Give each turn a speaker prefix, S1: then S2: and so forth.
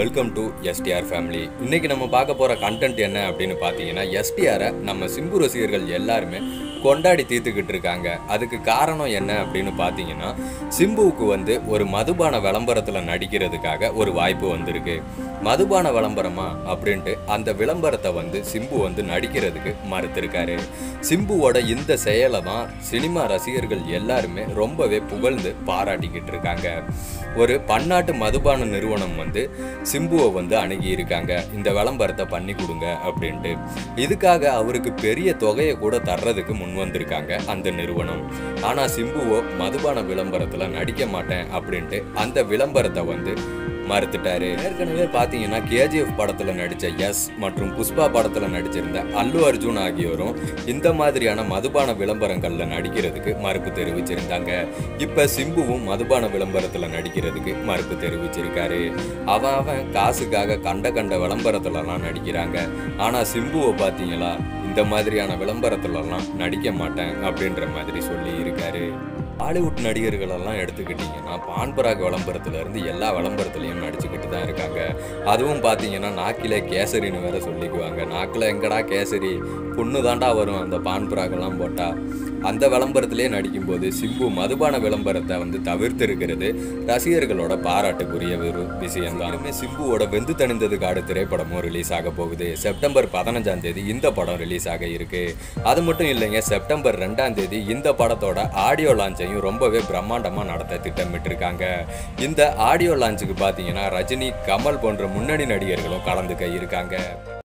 S1: welcome to STR family இன்னைக்கு நம்ம பார்க்க போகிற கண்டென்ட் என்ன அப்படின்னு பார்த்தீங்கன்னா எஸ்டிஆரை நம்ம சிம்பு ரசிகர்கள் எல்லாருமே கொண்டாடி தீர்த்துக்கிட்டு இருக்காங்க அதுக்கு காரணம் என்ன அப்படின்னு பார்த்தீங்கன்னா சிம்புவுக்கு வந்து ஒரு மதுபான விளம்பரத்தில் நடிக்கிறதுக்காக ஒரு வாய்ப்பு வந்திருக்கு மதுபான விளம்பரமா அப்படின்ட்டு அந்த விளம்பரத்தை வந்து சிம்பு வந்து நடிக்கிறதுக்கு மறுத்திருக்காரு சிம்புவோட இந்த செயலை தான் சினிமா ரசிகர்கள் எல்லாருமே ரொம்பவே புகழ்ந்து பாராட்டிக்கிட்டு இருக்காங்க ஒரு பன்னாட்டு மதுபான நிறுவனம் வந்து சிம்புவை வந்து அணுகி இருக்காங்க இந்த விளம்பரத்தை பண்ணி கொடுங்க அப்படின்ட்டு இதுக்காக அவருக்கு பெரிய தொகையை கூட தர்றதுக்கு முன் வந்திருக்காங்க அந்த நிறுவனம் ஆனா சிம்புவோ மதுபான விளம்பரத்துல நடிக்க மாட்டேன் அப்படின்ட்டு அந்த விளம்பரத்தை வந்து மறுத்துட்டாரு ஏற்கனவே பார்த்தீங்கன்னா கேஜிஎஃப் படத்துல நடிச்ச எஸ் மற்றும் புஷ்பா படத்துல நடிச்சிருந்த அல்லு அர்ஜுன் ஆகியோரும் இந்த மாதிரியான மதுபான விளம்பரங்கள்ல நடிக்கிறதுக்கு மறுப்பு தெரிவிச்சிருந்தாங்க இப்ப சிம்புவும் மதுபான விளம்பரத்துல நடிக்கிறதுக்கு மறுப்பு தெரிவிச்சிருக்காரு அவன் அவன் காசுக்காக கண்ட கண்ட விளம்பரத்துலலாம் நடிக்கிறாங்க ஆனா சிம்புவை பார்த்தீங்களா இந்த மாதிரியான விளம்பரத்துலலாம் நடிக்க மாட்டேன் அப்படின்ற மாதிரி சொல்லி இருக்காரு பாலிவுட் நடிகர்களெல்லாம் எடுத்துக்கிட்டிங்கன்னா பான்பராக் விளம்பரத்துல இருந்து எல்லா விளம்பரத்துலையும் நடிச்சுக்கிட்டு தான் இருக்காங்க அதுவும் பார்த்தீங்கன்னா நாக்கிலே கேசரின்னு வேற சொல்லிக்குவாங்க நாக்கில் எங்கடா கேசரி பொண்ணு தாண்டா வரும் அந்த பான்பராகெல்லாம் போட்டால் அந்த விளம்பரத்திலே நடிக்கும்போது சிம்பு மதுபான விளம்பரத்தை வந்து தவிர்த்து இருக்கிறது ரசிகர்களோட பாராட்டுக்குரிய ஒரு விஷயம் தான் சிம்புவோட வெந்து தணிந்தது காடு திரைப்படமும் ரிலீஸ் ஆக போகுது செப்டம்பர் பதினஞ்சாம் தேதி இந்த படம் ரிலீஸ் ஆக இருக்கு அது மட்டும் இல்லைங்க செப்டம்பர் ரெண்டாம் தேதி இந்த படத்தோட ஆடியோ லான்ச்சையும் ரொம்பவே பிரம்மாண்டமாக நடத்த திட்டமிட்டிருக்காங்க இந்த ஆடியோ லான்ச்சுக்கு பார்த்தீங்கன்னா ரஜினி கமல் போன்ற முன்னணி நடிகர்களும் கலந்துக்க இருக்காங்க